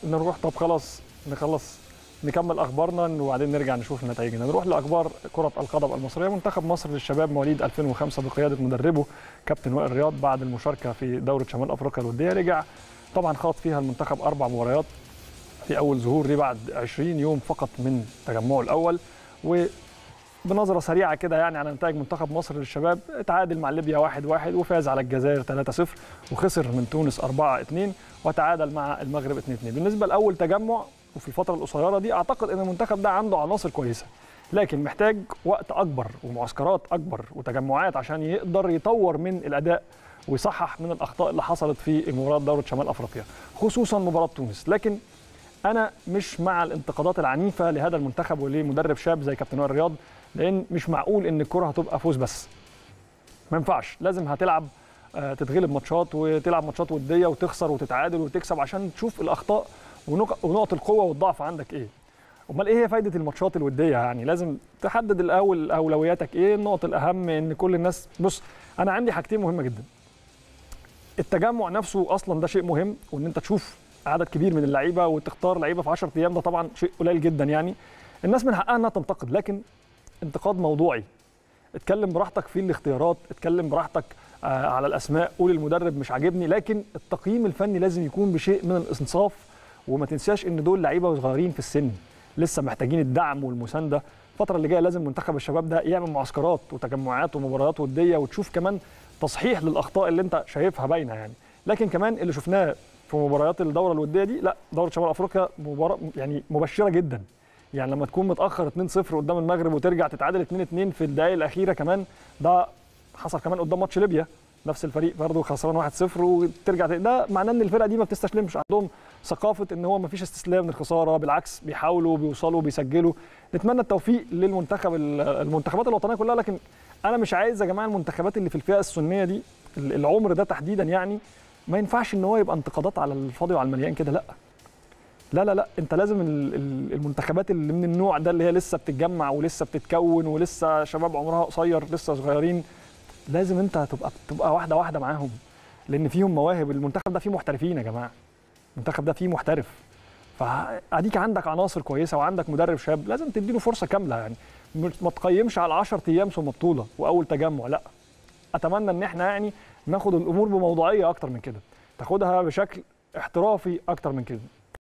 نروح طب خلاص نخلص نكمل اخبارنا وبعدين نرجع نشوف نتائجنا نروح لاخبار كره القدم المصريه منتخب مصر للشباب مواليد 2005 بقياده مدربه كابتن وائل رياض بعد المشاركه في دوره شمال افريقيا الوديه رجع طبعا خاض فيها المنتخب اربع مباريات في اول ظهور ليه بعد 20 يوم فقط من تجمعه الاول وبنظره سريعه كده يعني على نتائج منتخب مصر للشباب تعادل مع ليبيا 1-1 وفاز على الجزائر 3-0 وخسر من تونس 4-2 وتعادل مع المغرب 2-2 بالنسبه لاول تجمع وفي الفتره القصيره دي اعتقد ان المنتخب ده عنده عناصر كويسه لكن محتاج وقت اكبر ومعسكرات اكبر وتجمعات عشان يقدر يطور من الاداء ويصحح من الاخطاء اللي حصلت في مباراه دوره شمال افريقيا خصوصا مباراه تونس لكن انا مش مع الانتقادات العنيفه لهذا المنتخب ولمدرب شاب زي كابتن وائل رياض لان مش معقول ان الكره هتبقى فوز بس ما ينفعش لازم هتلعب آه، تتغلب ماتشات وتلعب ماتشات وديه وتخسر وتتعادل وتكسب عشان تشوف الاخطاء ونق- ونقط القوه والضعف عندك ايه امال ايه هي فايده الماتشات الوديه يعني لازم تحدد الاول اولوياتك ايه النقط الاهم ان كل الناس بص انا عندي حاجتين مهمه جدا التجمع نفسه اصلا ده شيء مهم وان انت تشوف عدد كبير من اللعيبه وتختار لعيبه في 10 ايام ده طبعا شيء قليل جدا يعني الناس من حقها انها تنتقد لكن انتقاد موضوعي اتكلم براحتك في الاختيارات اتكلم براحتك آه على الاسماء قول المدرب مش عاجبني لكن التقييم الفني لازم يكون بشيء من الانصاف وما تنساش ان دول لعيبه صغيرين في السن لسه محتاجين الدعم والمسانده الفتره اللي جايه لازم منتخب الشباب ده يعمل معسكرات وتجمعات ومباريات وديه وتشوف كمان تصحيح للاخطاء اللي انت شايفها باينه يعني لكن كمان اللي شفناه في مباريات الدوره الوديه دي لا دوره شمال افريقيا مباراه يعني مبشره جدا يعني لما تكون متاخر 2-0 قدام المغرب وترجع تتعادل 2-2 في الدقائق الاخيره كمان ده حصل كمان قدام ماتش ليبيا نفس الفريق برضه خسران 1-0 وترجع ت- ده معناه ان الفرقه دي ما بتستسلمش عندهم ثقافه ان هو ما فيش استسلام من الخساره بالعكس بيحاولوا بيوصلوا بيسجلوا نتمنى التوفيق للمنتخب ال- المنتخبات الوطنيه كلها لكن انا مش عايز يا جماعه المنتخبات اللي في الفئه السنيه دي ال- العمر ده تحديدا يعني ما ينفعش ان هو يبقى انتقادات على الفاضي وعلى المليان كده لا لا لا لا انت لازم ال- ال- المنتخبات اللي من النوع ده اللي هي لسه بتتجمع ولسه بتتكون ولسه شباب عمرها قصير لسه صغيرين لازم انت تبقى تبقى واحده واحده معاهم لان فيهم مواهب المنتخب ده فيه محترفين يا جماعه المنتخب ده فيه محترف فاديك عندك عناصر كويسه وعندك مدرب شاب لازم تديله فرصه كامله يعني مش- ما تقيمش على 10 ايام ثم بطوله واول تجمع لا اتمنى ان احنا يعني ناخد الامور بموضوعيه اكتر من كده تاخدها بشكل احترافي اكتر من كده